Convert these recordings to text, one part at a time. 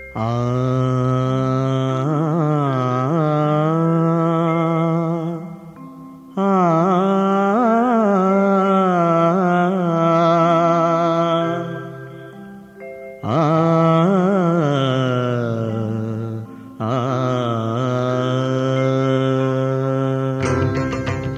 ఆ ఆ ఆ ఆ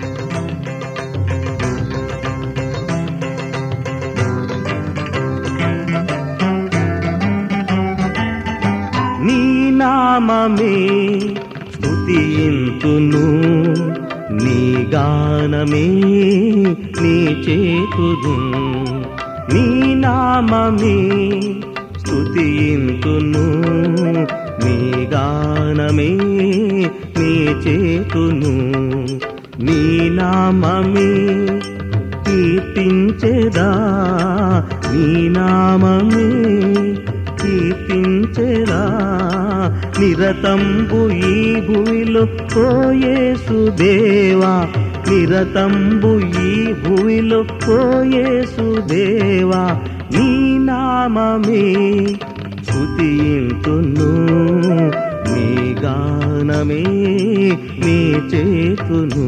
నీ నామమే స్తుతింతును నీ గానమే నీ చేతును నీ నామమే స్తుతింతును నీ గానమే నీ చేతును నీ నామమే కీర్తించెదా నీ నామమే కీర్తించెదా నిరతంబు ఈ భూమిలో పోయేసు దేవా నిరతంబు ఈ భూమిలో పోయేసు దేవా నీ నామమే స్తుతింతును నీ గానమే నీ చేతును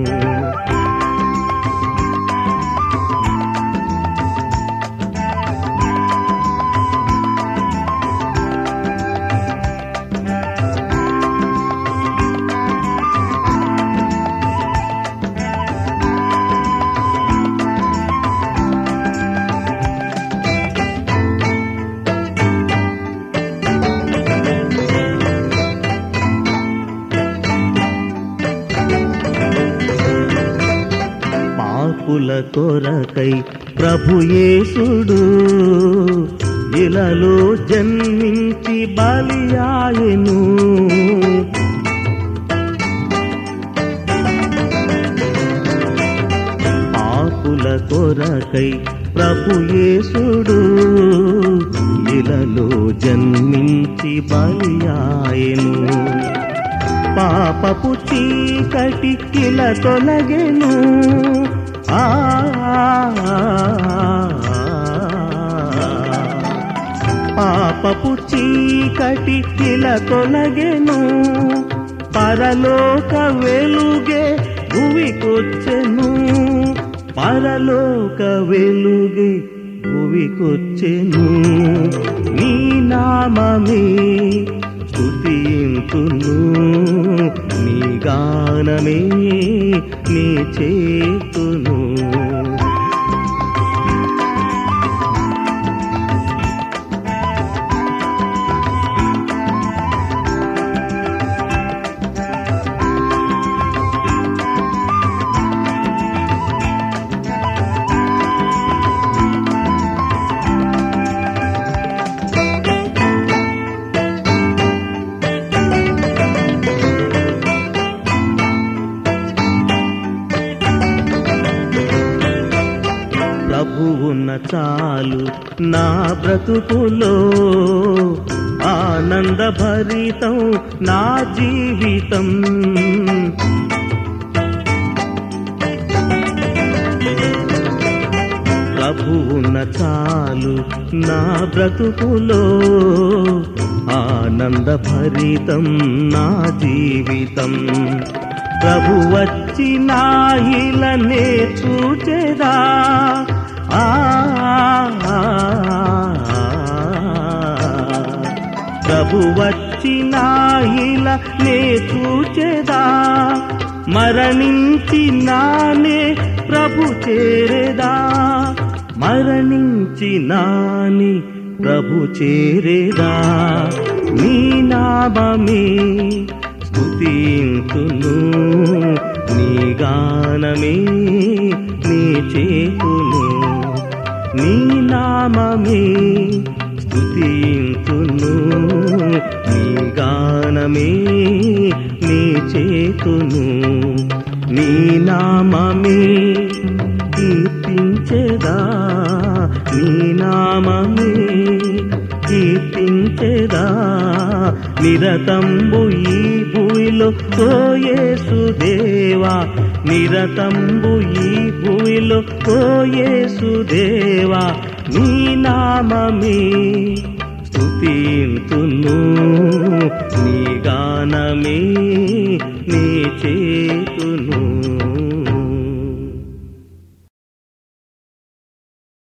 పాపుల కొరకై ప్రభుయేసుడు ఇలలో జన్మించి బలియాయను పాపుల కొరకై ప్రభుయేసుడు ఇలలో జన్మించి బలియాయను పాపపు చీకటి కిల తొలగెను ఆ పాపపు చీకటి కిల తొలగెను పరలోక వెలుగే భువికొచ్చెను పరలోక వెలుగే భువికొచ్చెను నీ నామమే స్తుతింతును నీ గానమే నీ చేతును ప్రభువున్న చాలు నా బ్రతుకులో ఆనంద భరితం నా జీవితం ప్రభువున్న చాలు నా బ్రతుకులో ఆనంద భరితం నా జీవితం ప్రభు వచ్చి నా ఇలనే చూచెదా ఆ ప్రభు వచ్చి నా ఇలనే చూచెదా మరణించి నానే ప్రభు చేరేదా మరణించి నాని ప్రభు చేరేదా నీ నామమే స్తుతింతును నీ గానమే నీ చేతును నీ నామమే స్తుతింతును నీ గానమే నీ చేతును నీ నామమే కీర్తించెదా నీ నామమే కీర్తించెదా నిరతంబు ఈ భూమిలో కోయేసు దేవా నిరతంబు ఈ భూమిలో కోయేసు దేవా నీ నామమే స్తుతింతును నీ గానమే నీ